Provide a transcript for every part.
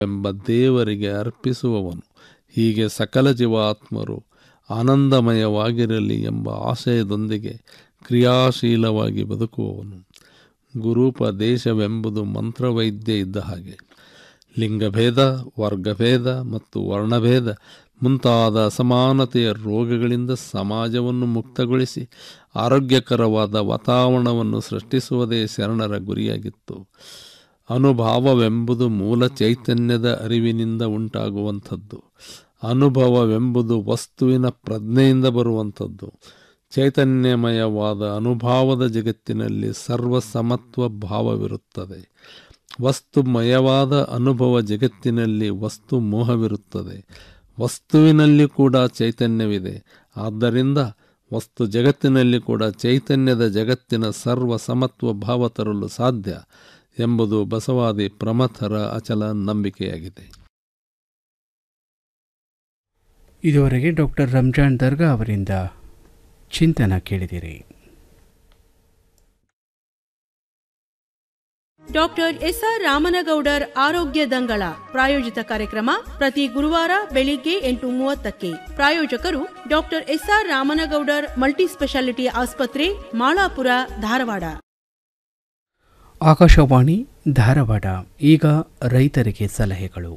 ಎಂಬ ದೇವರಿಗೆ ಅರ್ಪಿಸುವವನು ಹೀಗೆ ಸಕಲ ಜೀವಾತ್ಮರು ಆನಂದಮಯವಾಗಿರಲಿ ಎಂಬ ಆಶಯದೊಂದಿಗೆ ಕ್ರಿಯಾಶೀಲವಾಗಿ ಬದುಕುವವನು ಗುರೂಪದೇಶವೆಂಬುದು ಮಂತ್ರವೈದ್ಯ ಇದ್ದ ಹಾಗೆ ಲಿಂಗಭೇದ ವರ್ಗಭೇದ ಮತ್ತು ವರ್ಣಭೇದ ಮುಂತಾದ ಅಸಮಾನತೆಯ ರೋಗಗಳಿಂದ ಸಮಾಜವನ್ನು ಮುಕ್ತಗೊಳಿಸಿ ಆರೋಗ್ಯಕರವಾದ ವಾತಾವರಣವನ್ನು ಸೃಷ್ಟಿಸುವುದೇ ಶರಣರ ಗುರಿಯಾಗಿತ್ತು ಅನುಭಾವವೆಂಬುದು ಮೂಲ ಚೈತನ್ಯದ ಅರಿವಿನಿಂದ ಉಂಟಾಗುವಂಥದ್ದು ಅನುಭವವೆಂಬುದು ವಸ್ತುವಿನ ಪ್ರಜ್ಞೆಯಿಂದ ಬರುವಂಥದ್ದು ಚೈತನ್ಯಮಯವಾದ ಅನುಭಾವದ ಜಗತ್ತಿನಲ್ಲಿ ಸರ್ವಸಮತ್ವ ಭಾವವಿರುತ್ತದೆ ವಸ್ತುಮಯವಾದ ಅನುಭವ ಜಗತ್ತಿನಲ್ಲಿ ವಸ್ತು ಮೋಹವಿರುತ್ತದೆ ವಸ್ತುವಿನಲ್ಲಿ ಕೂಡ ಚೈತನ್ಯವಿದೆ ಆದ್ದರಿಂದ ವಸ್ತು ಜಗತ್ತಿನಲ್ಲಿ ಕೂಡ ಚೈತನ್ಯದ ಜಗತ್ತಿನ ಸರ್ವ ಸಮತ್ವ ಭಾವ ತರಲು ಸಾಧ್ಯ ಎಂಬುದು ಬಸವಾದಿ ಪ್ರಮಥರ ಅಚಲ ನಂಬಿಕೆಯಾಗಿದೆ ಇದುವರೆಗೆ ಡಾಕ್ಟರ್ ರಂಜಾನ್ ದರ್ಗಾ ಅವರಿಂದ ಚಿಂತನ ಕೇಳಿದಿರಿ ಡಾಕ್ಟರ್ ಎಸ್ಆರ್ ರಾಮನಗೌಡರ್ ಆರೋಗ್ಯ ದಂಗಳ ಪ್ರಾಯೋಜಿತ ಕಾರ್ಯಕ್ರಮ ಪ್ರತಿ ಗುರುವಾರ ಬೆಳಿಗ್ಗೆ ಎಂಟು ಮೂವತ್ತಕ್ಕೆ ಪ್ರಾಯೋಜಕರು doctor S R Ramanagoudar multi speciality ಆಸ್ಪತ್ರೆ ಮಾಳಾಪುರ ಧಾರವಾಡ ಆಕಾಶವಾಣಿ ಧಾರವಾಡ ಈಗ ರೈತರಿಗೆ ಸಲಹೆಗಳು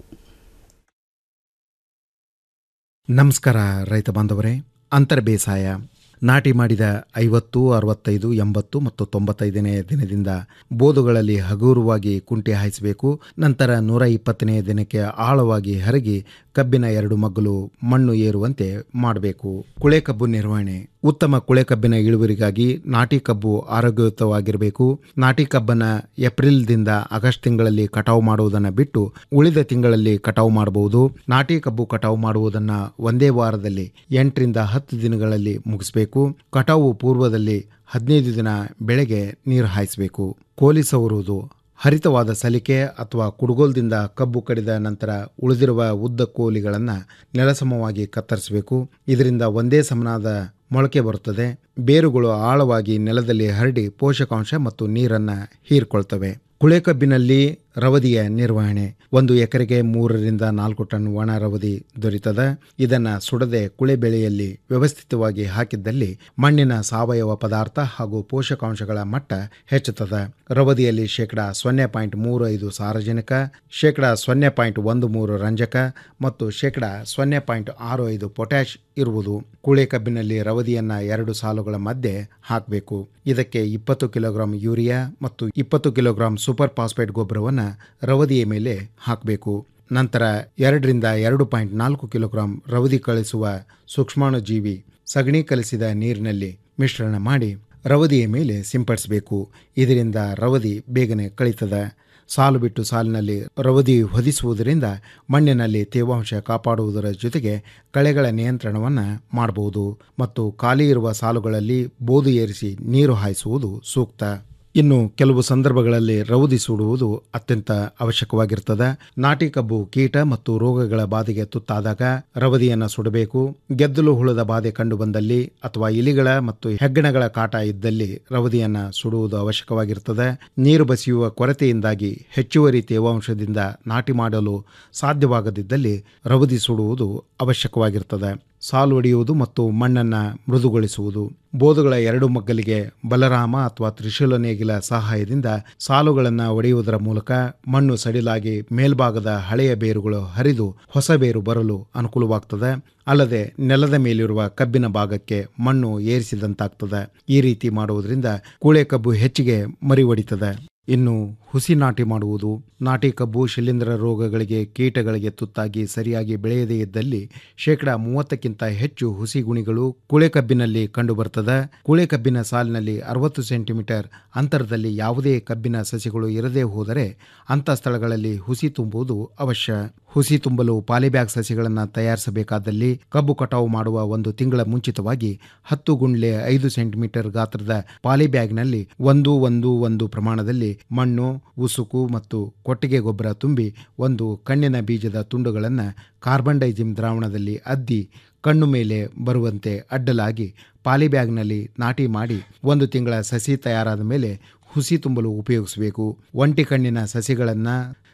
ನಮಸ್ಕಾರ ರೈತ ಬಾಂಧವರೇ ಅಂತರ ಬೇಸಾಯ ನಾಟಿ ಮಾಡಿದ ಐವತ್ತು ಅರವತ್ತೈದು ಎಂಬತ್ತು ಮತ್ತು ತೊಂಬತ್ತೈದನೇ ದಿನದಿಂದ ಬೋದುಗಳಲ್ಲಿ ಹಗುರವಾಗಿ ಕುಂಟೆ ಹಾಯಿಸಬೇಕು ನಂತರ ನೂರ ಇಪ್ಪತ್ತನೇ ದಿನಕ್ಕೆ ಆಳವಾಗಿ ಹರಗಿ ಕಬ್ಬಿನ ಎರಡು ಮಗ್ಗಲು ಮಣ್ಣು ಏರುವಂತೆ ಮಾಡಬೇಕು ಕುಳೆ ಕಬ್ಬು ನಿರ್ವಹಣೆ ಉತ್ತಮ ಕುಳೆ ಕಬ್ಬಿನ ಇಳುವರಿಗಾಗಿ ನಾಟಿ ಕಬ್ಬು ಆರೋಗ್ಯಯುತವಾಗಿರಬೇಕು ನಾಟಿ ಕಬ್ಬನ್ನ ಏಪ್ರಿಲ್ದಿಂದ ಆಗಸ್ಟ್ ತಿಂಗಳಲ್ಲಿ ಕಟಾವು ಮಾಡುವುದನ್ನು ಬಿಟ್ಟು ಉಳಿದ ತಿಂಗಳಲ್ಲಿ ಕಟಾವು ಮಾಡಬಹುದು ನಾಟಿ ಕಬ್ಬು ಕಟಾವು ಮಾಡುವುದನ್ನು ಒಂದೇ ವಾರದಲ್ಲಿ ಎಂಟರಿಂದ ಹತ್ತು ದಿನಗಳಲ್ಲಿ ಮುಗಿಸಬೇಕು ಕಟಾವು ಪೂರ್ವದಲ್ಲಿ ಹದಿನೈದು ದಿನ ಬೆಳೆಗೆ ನೀರು ಹಾಯಿಸಬೇಕು ಕೋಲಿ ಸವರುವುದು ಹರಿತವಾದ ಸಲಿಕೆ ಅಥವಾ ಕುಡುಗೋಲ್ದಿಂದ ಕಬ್ಬು ಕಡಿದ ನಂತರ ಉಳಿದಿರುವ ಉದ್ದ ಕೋಲಿಗಳನ್ನು ನೆಲಸಮವಾಗಿ ಕತ್ತರಿಸಬೇಕು ಇದರಿಂದ ಒಂದೇ ಸಮನಾದ ಮೊಳಕೆ ಬರುತ್ತದೆ ಬೇರುಗಳು ಆಳವಾಗಿ ನೆಲದಲ್ಲಿ ಹರಡಿ ಪೋಷಕಾಂಶ ಮತ್ತು ನೀರನ್ನು ಹೀರ್ಕೊಳ್ತವೆ ಕುಳೆ ಕಬ್ಬಿನಲ್ಲಿ ರವದಿಯ ನಿರ್ವಹಣೆ ಒಂದು ಎಕರೆಗೆ ಮೂರರಿಂದ ನಾಲ್ಕು ಟನ್ ಒಣ ರವದಿ ದೊರೀತದ ಇದನ್ನು ಸುಡದೆ ಕುಳೆ ಬೆಳೆಯಲ್ಲಿ ವ್ಯವಸ್ಥಿತವಾಗಿ ಹಾಕಿದ್ದಲ್ಲಿ ಮಣ್ಣಿನ ಸಾವಯವ ಪದಾರ್ಥ ಹಾಗೂ ಪೋಷಕಾಂಶಗಳ ಮಟ್ಟ ಹೆಚ್ಚುತ್ತದೆ ರವದಿಯಲ್ಲಿ ಶೇಕಡ ಸೊನ್ನೆ ಪಾಯಿಂಟ್ ಮೂರು ಐದು ಸಾರಜನಕ ಶೇಕಡ ಸೊನ್ನೆ ಪಾಯಿಂಟ್ ಒಂದು ಮೂರು ರಂಜಕ ಮತ್ತು ಶೇಕಡ ಸೊನ್ನೆ ಪಾಯಿಂಟ್ ಆರು ಐದು ಪೊಟ್ಯಾಷ್ ಇರುವುದು ಕುಳೆ ಕಬ್ಬಿನಲ್ಲಿ ರವದಿಯನ್ನು ಎರಡು ಸಾಲುಗಳ ಮಧ್ಯೆ ಹಾಕಬೇಕು ಇದಕ್ಕೆ ಇಪ್ಪತ್ತು ಕಿಲೋಗ್ರಾಂ ಯೂರಿಯಾ ಮತ್ತು ಇಪ್ಪತ್ತು ಕಿಲೋಗ್ರಾಂ ಸೂಪರ್ ಫಾಸ್ಫೇಟ್ ಗೊಬ್ಬರವನ್ನು ರವದಿಯ ಮೇಲೆ ಹಾಕಬೇಕು ನಂತರ ಎರಡರಿಂದ ಎರಡು ಪಾಯಿಂಟ್ ನಾಲ್ಕು ಕಿಲೋಗ್ರಾಂ ರವದಿ ಕಳಿಸುವ ಸೂಕ್ಷ್ಮಾಣುಜೀವಿ ಸಗಣಿ ಕಲಿಸಿದ ನೀರಿನಲ್ಲಿ ಮಿಶ್ರಣ ಮಾಡಿ ರವದಿಯ ಮೇಲೆ ಸಿಂಪಡಿಸಬೇಕು ಇದರಿಂದ ರವದಿ ಬೇಗನೆ ಕಳೀತದೆ ಸಾಲು ಬಿಟ್ಟು ಸಾಲಿನಲ್ಲಿ ರವದಿ ಹೊದಿಸುವುದರಿಂದ ಮಣ್ಣಿನಲ್ಲಿ ತೇವಾಂಶ ಕಾಪಾಡುವುದರ ಜೊತೆಗೆ ಕಳೆಗಳ ನಿಯಂತ್ರಣವನ್ನು ಮಾಡಬಹುದು ಮತ್ತು ಖಾಲಿ ಇರುವ ಸಾಲುಗಳಲ್ಲಿ ಬೋದು ಏರಿಸಿ ನೀರು ಹಾಯಿಸುವುದು ಸೂಕ್ತ ಇನ್ನು ಕೆಲವು ಸಂದರ್ಭಗಳಲ್ಲಿ ರೌದಿ ಸುಡುವುದು ಅತ್ಯಂತ ಅವಶ್ಯಕವಾಗಿರ್ತದೆ ನಾಟಿ ಕಬ್ಬು ಕೀಟ ಮತ್ತು ರೋಗಗಳ ಬಾಧೆಗೆ ತುತ್ತಾದಾಗ ರವದಿಯನ್ನು ಸುಡಬೇಕು ಗೆದ್ದಲು ಹುಳದ ಬಾಧೆ ಕಂಡು ಬಂದಲ್ಲಿ ಅಥವಾ ಇಲಿಗಳ ಮತ್ತು ಹೆಗ್ಗಣಗಳ ಕಾಟ ಇದ್ದಲ್ಲಿ ರವದಿಯನ್ನು ಸುಡುವುದು ಅವಶ್ಯಕವಾಗಿರ್ತದೆ ನೀರು ಬಸಿಯುವ ಕೊರತೆಯಿಂದಾಗಿ ಹೆಚ್ಚುವರಿ ತೇವಾಂಶದಿಂದ ನಾಟಿ ಮಾಡಲು ಸಾಧ್ಯವಾಗದಿದ್ದಲ್ಲಿ ರವದಿ ಸುಡುವುದು ಅವಶ್ಯಕವಾಗಿರ್ತದೆ ಸಾಲು ಒಡೆಯುವುದು ಮತ್ತು ಮಣ್ಣನ್ನು ಮೃದುಗೊಳಿಸುವುದು ಬೋಧುಗಳ ಎರಡು ಮಗ್ಗಲಿಗೆ ಬಲರಾಮ ಅಥವಾ ತ್ರಿಶೂಲ ನೇಗಿಲ ಸಹಾಯದಿಂದ ಸಾಲುಗಳನ್ನು ಒಡೆಯುವುದರ ಮೂಲಕ ಮಣ್ಣು ಸಡಿಲಾಗಿ ಮೇಲ್ಭಾಗದ ಹಳೆಯ ಬೇರುಗಳು ಹರಿದು ಹೊಸ ಬೇರು ಬರಲು ಅನುಕೂಲವಾಗ್ತದೆ ಅಲ್ಲದೆ ನೆಲದ ಮೇಲಿರುವ ಕಬ್ಬಿನ ಭಾಗಕ್ಕೆ ಮಣ್ಣು ಏರಿಸಿದಂತಾಗ್ತದೆ ಈ ರೀತಿ ಮಾಡುವುದರಿಂದ ಕೂಳೆ ಕಬ್ಬು ಹೆಚ್ಚಿಗೆ ಮರಿ ಹೊಡಿತದೆ ಇನ್ನು ಹುಸಿ ನಾಟಿ ಮಾಡುವುದು ನಾಟಿ ಕಬ್ಬು ಶಿಲೀಂಧ್ರ ರೋಗಗಳಿಗೆ ಕೀಟಗಳಿಗೆ ತುತ್ತಾಗಿ ಸರಿಯಾಗಿ ಬೆಳೆಯದೇ ಇದ್ದಲ್ಲಿ ಶೇಕಡ ಮೂವತ್ತಕ್ಕಿಂತ ಹೆಚ್ಚು ಹುಸಿ ಗುಣಿಗಳು ಕುಳೆ ಕಬ್ಬಿನಲ್ಲಿ ಕಂಡುಬರ್ತದೆ ಕುಳೆ ಕಬ್ಬಿನ ಸಾಲಿನಲ್ಲಿ ಅರವತ್ತು ಸೆಂಟಿಮೀಟರ್ ಅಂತರದಲ್ಲಿ ಯಾವುದೇ ಕಬ್ಬಿನ ಸಸಿಗಳು ಇರದೇ ಹೋದರೆ ಅಂಥ ಸ್ಥಳಗಳಲ್ಲಿ ಹುಸಿ ತುಂಬುವುದು ಅವಶ್ಯ ಹುಸಿ ತುಂಬಲು ಪಾಲಿಬ್ಯಾಗ್ ಸಸಿಗಳನ್ನು ತಯಾರಿಸಬೇಕಾದಲ್ಲಿ ಕಬ್ಬು ಕಟಾವು ಮಾಡುವ ಒಂದು ತಿಂಗಳ ಮುಂಚಿತವಾಗಿ ಹತ್ತು ಗುಂಡ್ಲೆ ಐದು ಸೆಂಟಿಮೀಟರ್ ಗಾತ್ರದ ಪಾಲಿಬ್ಯಾಗ್ನಲ್ಲಿ ಒಂದು ಒಂದು ಒಂದು ಪ್ರಮಾಣದಲ್ಲಿ ಮಣ್ಣು ಉಸುಕು ಮತ್ತು ಕೊಟ್ಟಿಗೆ ಗೊಬ್ಬರ ತುಂಬಿ ಒಂದು ಕಣ್ಣಿನ ಬೀಜದ ತುಂಡುಗಳನ್ನು ಕಾರ್ಬನ್ ಡೈಜಿಮ್ ದ್ರಾವಣದಲ್ಲಿ ಅದ್ದಿ ಕಣ್ಣು ಮೇಲೆ ಬರುವಂತೆ ಅಡ್ಡಲಾಗಿ ಪಾಲಿಬ್ಯಾಗ್ನಲ್ಲಿ ನಾಟಿ ಮಾಡಿ ಒಂದು ತಿಂಗಳ ಸಸಿ ತಯಾರಾದ ಮೇಲೆ ಹುಸಿ ತುಂಬಲು ಉಪಯೋಗಿಸಬೇಕು ಒಂಟಿ ಕಣ್ಣಿನ ಸಸಿಗಳನ್ನು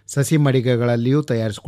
ಸಸಿ ಮಡಿಗೆಗಳಲ್ಲಿಯೂ ತಯಾರಿಸಿಕೊಳ್ಳ